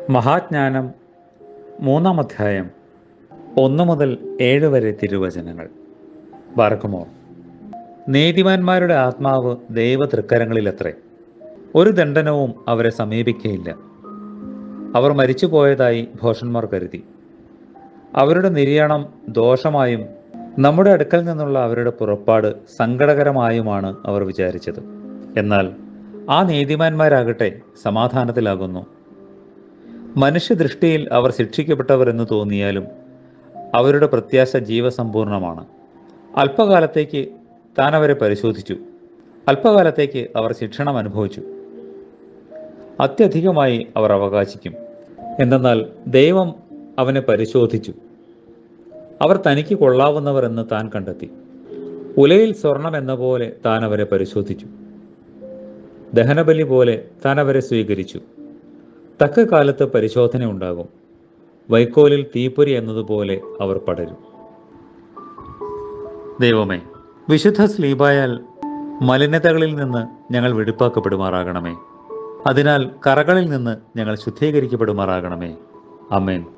മഹാജ്ഞാനം മൂന്നാം അധ്യായം ഒന്ന് മുതൽ ഏഴ് വരെ തിരുവചനങ്ങൾ ബാറക്കുമോർ നീതിമാന്മാരുടെ ആത്മാവ് ദൈവ തൃക്കരങ്ങളിലത്രേ ഒരു ദണ്ഡനവും അവരെ സമീപിക്കയില്ല അവർ മരിച്ചുപോയതായി ഭോഷന്മാർ കരുതി അവരുടെ നിര്യാണം ദോഷമായും നമ്മുടെ അടുക്കൽ നിന്നുള്ള അവരുടെ പുറപ്പാട് സങ്കടകരമായുമാണ് അവർ വിചാരിച്ചത് എന്നാൽ ആ നീതിമാന്മാരാകട്ടെ സമാധാനത്തിലാകുന്നു മനുഷ്യദൃഷ്ടിയിൽ അവർ ശിക്ഷിക്കപ്പെട്ടവർ എന്ന് തോന്നിയാലും അവരുടെ പ്രത്യാശ ജീവസമ്പൂർണമാണ് അല്പകാലത്തേക്ക് താൻ അവരെ പരിശോധിച്ചു അല്പകാലത്തേക്ക് അവർ ശിക്ഷണം അനുഭവിച്ചു അത്യധികമായി അവർ അവകാശിക്കും എന്തെന്നാൽ ദൈവം അവനെ പരിശോധിച്ചു അവർ തനിക്ക് കൊള്ളാവുന്നവർ എന്ന് താൻ കണ്ടെത്തി ഉലയിൽ സ്വർണം എന്ന പോലെ താൻ അവരെ പരിശോധിച്ചു ദഹനബലി പോലെ താൻ അവരെ സ്വീകരിച്ചു തക്ക കാലത്ത് പരിശോധന ഉണ്ടാകും വൈക്കോലിൽ തീപ്പൊരി എന്നതുപോലെ അവർ പടരും ദൈവമേ വിശുദ്ധ സ്ലീബായാൽ മലിനതകളിൽ നിന്ന് ഞങ്ങൾ വെടിപ്പാക്കപ്പെടുമാറാകണമേ അതിനാൽ കറകളിൽ നിന്ന് ഞങ്ങൾ ശുദ്ധീകരിക്കപ്പെടുമാറാകണമേ അമേൻ